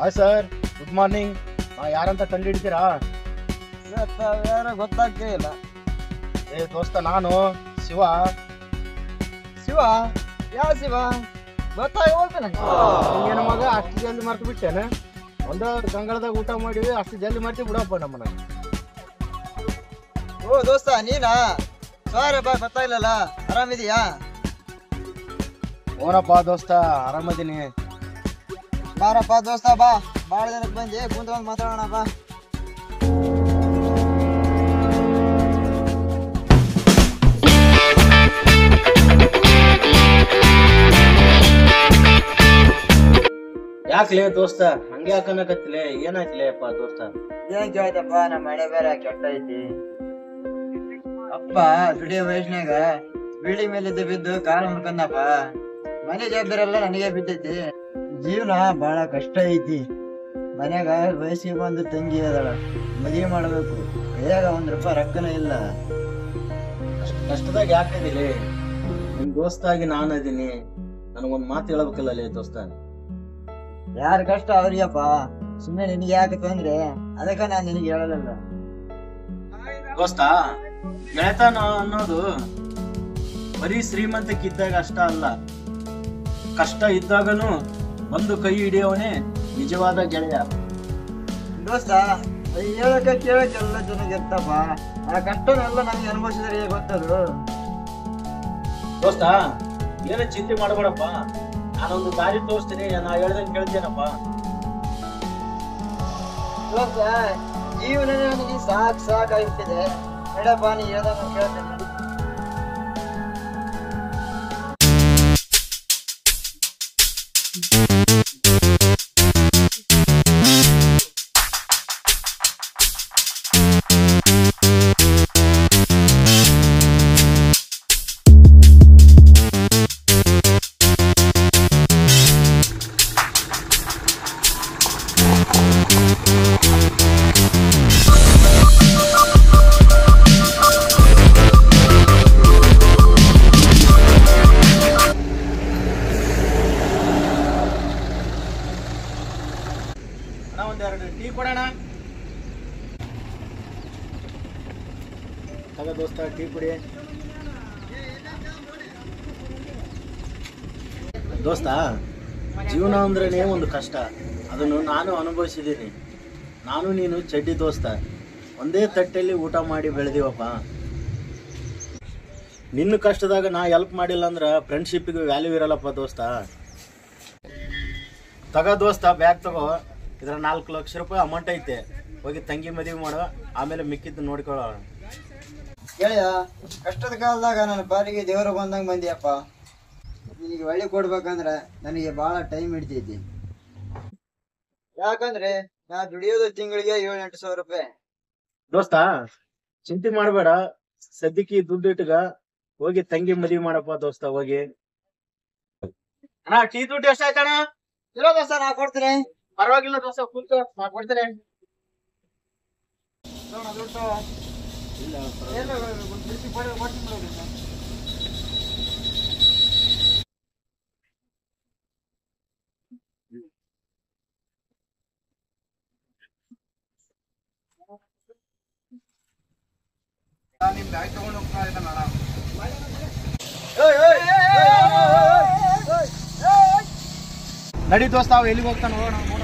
Hi sir good morning ಯಾರಂತ ಕಂಡು ಹಿಡಿತೀರಾ ಯಾರು ಗೊತ್ತಾಗ್ತೇ ಇಲ್ಲ ಏ ದೋಸ್ತ ನಾನು ಶಿವ ಶಿವ ಯಾವ ಶಿವ ಗೊತ್ತಾಗಿ ಹೋಗ್ತಾನೆ ನಂಗೆ. ಏನು ಮಗ ಅಷ್ಟು ಜಲ್ದಿ ಮರ್ತು ಬಿಟ್ಟೇನೆ ಒಂದು ಗಂಗಳದಾಗ ಊಟ ಮಾಡಿವಿ ಅಷ್ಟು ಜಲ್ದಿ ಮಾಡ್ತೀವಿ ಬಿಡಪ್ಪ ನಮ್ಮನ್ನ ಓ ದೋಸ್ತ ನೀನಾ ಸಾರಿ ಬಾ ಗೊತ್ತಾಗ್ಲಿಲ್ಲ ಆರಾಮಿದೀಯಾ ಓನಪ್ಪ ದೋಸ್ತ ಆರಾಮದೀನಿ ಬಾರಪ್ಪ ದೋಸ್ತ ಬಾ ಭಾಳ ದಿನಕ್ಕೆ ಬಂದಿ ಕುಂತ್ಕೊಂಡು ಮಾತಾಡೋಣ ಬಾ ಯಾಕ್ಲೇ ದೋಸ್ತ ಹಂಗೆ ಹಾಕನಕತ್ತಿಲೆ ಏನಾಯ್ತಲೇ ಅಪ್ಪ ದೋಸ್ತ ಏನ್ ಕೇಳ್ತಪ್ಪ ನಮ್ಮ ಮಳೆ ಬೇರೆ ಕೆಟ್ಟ ಐತಿ ಅಪ್ಪ ದುಡಿಯೋ ವಯಸ್ಸಿನಾಗ ಬಿಲ್ಡಿಂಗ್ ಮೇಲಿದ್ದು ಬಿದ್ದು ಕಾಲು ಮುರ್ಕಂದಪ್ಪ ಮನೆ ಜವಾಬ್ದಾರಿ ಎಲ್ಲ ನನಗೆ ಬಿದ್ದೈತಿ ಜೀವನ ಬಹಳ ಕಷ್ಟ ಐತಿ ಮನ್ಯಾಗ ವಯಸ್ಸಿಗೆ ಬಂದು ತಂಗಿ ಅದಳ ಮದುವೆ ಮಾಡ್ಬೇಕು ಕೈಯಾಗ ಒಂದ್ ರೂಪಾಯಿ ರೊಕ್ಕನೂ ಇಲ್ಲ ಅಷ್ಟ್ ಕಷ್ಟದಾಗ ಯಾಕಿದಿಲಿ ನಿಮ್ ದೋಸ್ತಾಗಿ ನಾನು ಅದೀನಿ ನನಗೊಂದ್ ಮಾತು ಹೇಳ್ಬೇಕಲ್ಲ ಲೇ ದೋಸ್ತ ಯಾರ ಕಷ್ಟ ಅವ್ರಿಗಪ್ಪ ಸುಮ್ಮನೆ ನಿನಗೆ ಯಾಕೆ ತೊಂದ್ರೆ ಅದಕ್ಕ ನಾನ್ ನಿನಗೆ ಹೇಳಲ್ಲ ದೋಸ್ತ ಗೆಳೆತನ ಅನ್ನೋದು ಬರೀ ಶ್ರೀಮಂತಕ್ಕಿದ್ದಾಗ ಅಷ್ಟ ಅಲ್ಲ ಕಷ್ಟ ಇದ್ದಾಗನು ಒಂದು ಕೈ ಹಿಡಿಯೋವನೇ ನಿಜವಾದ ಗೆಳೆಯ ದೋಸ್ತ ಅದು ಹೇಳಕ್ಕೆ ಕೇಳಕ್ಕೆ ಎಲ್ಲ ಚೆನ್ನಾಗಿ ಇರ್ತಪ್ಪ ಆ ಕಷ್ಟನೆಲ್ಲ ನಮ್ಗೆ ಅನುಭವಿಸಿದ್ರೆ ಗೊತ್ತದು ದೋಸ್ತ ಏನು ಚಿಂತೆ ಮಾಡಬೇಡಪ್ಪ ನಾನೊಂದು ದಾರಿ ತೋರಿಸ್ತೀನಿ ನಾ ಹೇಳ್ದಂಗೆ ಕೇಳ್ತೇನಪ್ಪ ದೋಸ್ತ ಜೀವನ ನನಗೆ ಸಾಕ್ ಸಾಕಾಗ್ಬಿಟ್ಟಿದೆ ನಡಪ್ಪ ನೀ ಹೇಳ್ದಂಗ ಕೇಳ್ತೇನೆ ಅಣ್ಣ ಒಂದೆರಡು ಟೀ ಕೊಡೋಣ ತಗ ದೋಸ್ತ ಟೀ ಕುಡಿ ದೋಸ್ತ ಜೀವನ ಅಂದ್ರೇನೆ ಒಂದು ಕಷ್ಟ ಅದನ್ನು ನಾನು ಅನುಭವಿಸಿದ್ದೀನಿ ನಾನು ನೀನು ಚಡ್ಡಿ ದೋಸ್ತ ಒಂದೇ ತಟ್ಟೆಯಲ್ಲಿ ಊಟ ಮಾಡಿ ಬೆಳೆದೀವಪ್ಪ ನಿನ್ನ ಕಷ್ಟದಾಗ ನಾ ಹೆಲ್ಪ್ ಮಾಡಿಲ್ಲ ಅಂದ್ರೆ ಫ್ರೆಂಡ್ಶಿಪ್ಪಿಗೆ ವ್ಯಾಲ್ಯೂ ಇರಲ್ಲಪ್ಪ ದೋಸ್ತ ತಗ ದೋಸ್ತ ಬ್ಯಾಗ್ ತಗೋ ಇದ್ರ ನಾಲ್ಕು ಲಕ್ಷ ರೂಪಾಯಿ ಅಮೌಂಟ್ ಐತೆ ಹೋಗಿ ತಂಗಿ ಮದುವೆ ಮಾಡೋ ಆಮೇಲೆ ಮಿಕ್ಕಿದ್ದು ನೋಡ್ಕೊಳ್ಳೋ ಗೆಳೆಯ ಕಷ್ಟದ ಕಾಲದಾಗ ನನ್ನ ಬಾರಿಗೆ ದೇವರು ಬಂದಂಗ ಬಂದಿಯಪ್ಪ ನಿನಗೆ ಒಳ್ಳೆ ಕೊಡ್ಬೇಕಂದ್ರ ನನಗೆ ಬಹಳ ಟೈಮ್ ಹಿಡಿತೈತಿ ಯಾಕಂದ್ರೆ ನಾ ದುಡಿಯೋದು ತಿಂಗಳಿಗೆ ಏಳು ಎಂಟು ಸಾವಿರ ರೂಪಾಯಿ ದೋಸ್ತ ಚಿಂತೆ ಮಾಡಬೇಡ ಸದ್ಯಕ್ಕೆ ದುಡ್ಡು ಇಟ್ಗ ಹೋಗಿ ತಂಗಿ ಮದುವೆ ಮಾಡಪ್ಪ ದೋಸ್ತ ಹೋಗಿ ಅಣ್ಣ ಟೀ ದುಡ್ಡು ಎಷ್ಟಾಯ್ತಣ್ಣ ಇರೋ ದೋಸ್ತ ನಾ ಕೊಡ್ತೀನಿ ಪರವಾಗಿಲ್ಲ ದೋಸ್ತ ಕೂತು ನಾ ಕೊಡ್ತೇನೆ ನೋಡು, ದುಡ್ಡು ತಗೋ. ಏನು, ಒಂದು ಬಿಸಿ ಕೊಡು, ಕೊಡ್ತೀನಿ ಬಿಡು ದೋಸ್ತ. ನಡಿ ದೋಸ್ತ ಅವ ಎಲ್ಲಿಗೆ ಹೋಗ್ತಾನ ನೋಡೋಣ ನೋಡೋಣ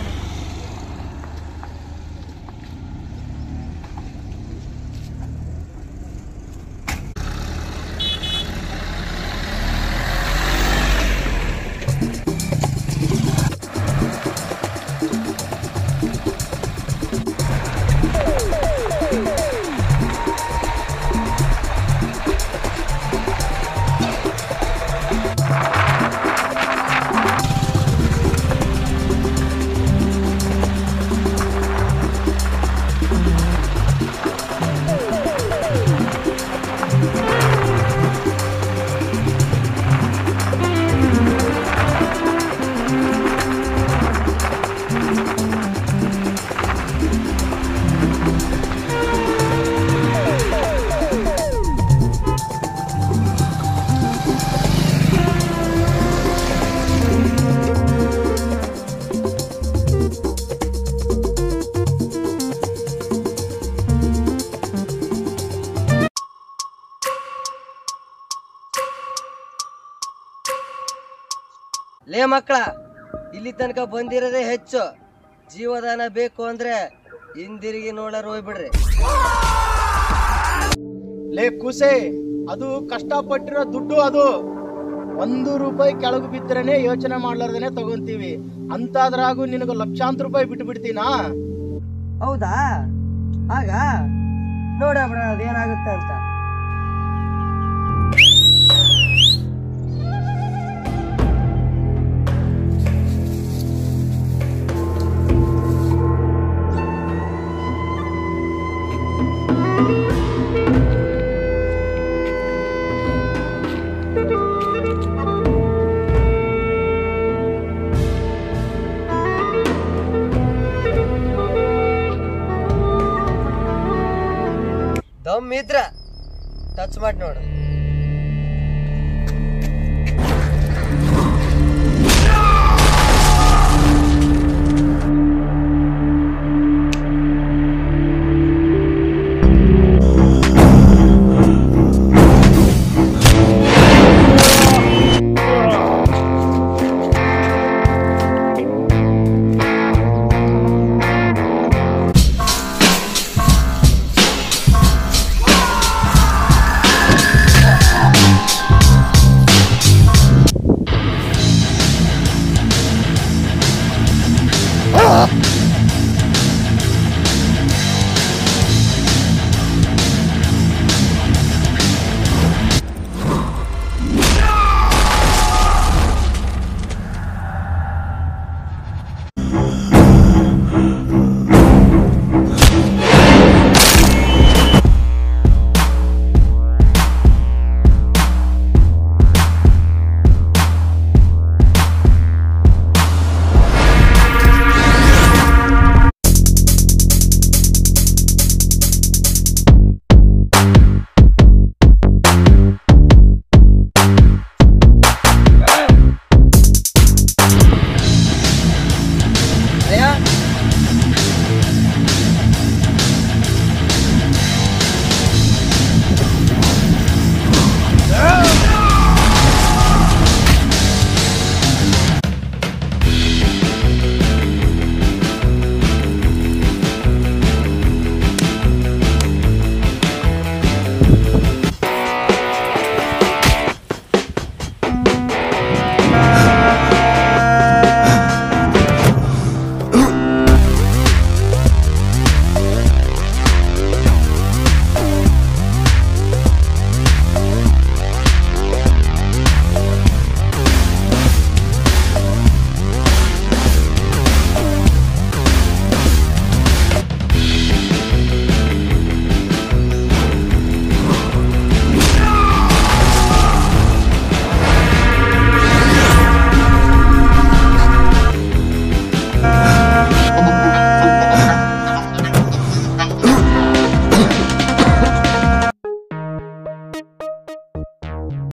ಲೇ ಮಕ್ಕಳ ಇಲ್ಲಿ ತನಕ ಬಂದಿರೋದೇ ಹೆಚ್ಚು ಜೀವದಾನ ಬೇಕು ಅಂದ್ರೆ ಹಿಂದಿರುಗಿ ನೋಡಾರ ಹೋಗ್ಬಿಡ್ರಿ ಲೇ ಕುಸೆ ಅದು ಕಷ್ಟಪಟ್ಟಿರೋ ದುಡ್ಡು ಅದು ಒಂದು ರೂಪಾಯಿ ಕೆಳಗೆ ಬಿದ್ದರೇನೆ ಯೋಚನೆ ಮಾಡ್ಲಾರ್ದೇನೆ ತಗೊಂತೀವಿ ಅಂತಾದ್ರಾಗೂ ನಿನಗೆ ಲಕ್ಷಾಂತರ ರೂಪಾಯಿ ಬಿಟ್ಟು ಬಿಡ್ತೀನಾ ಹೌದಾ ಆಗ ನೋಡ ಬಿಡೋಣ ಅದೇನಾಗುತ್ತೆ ಅಂತ ದಮ್ ಇದ್ರ ಟಚ್ ಮಾಡಿ ನೋಡು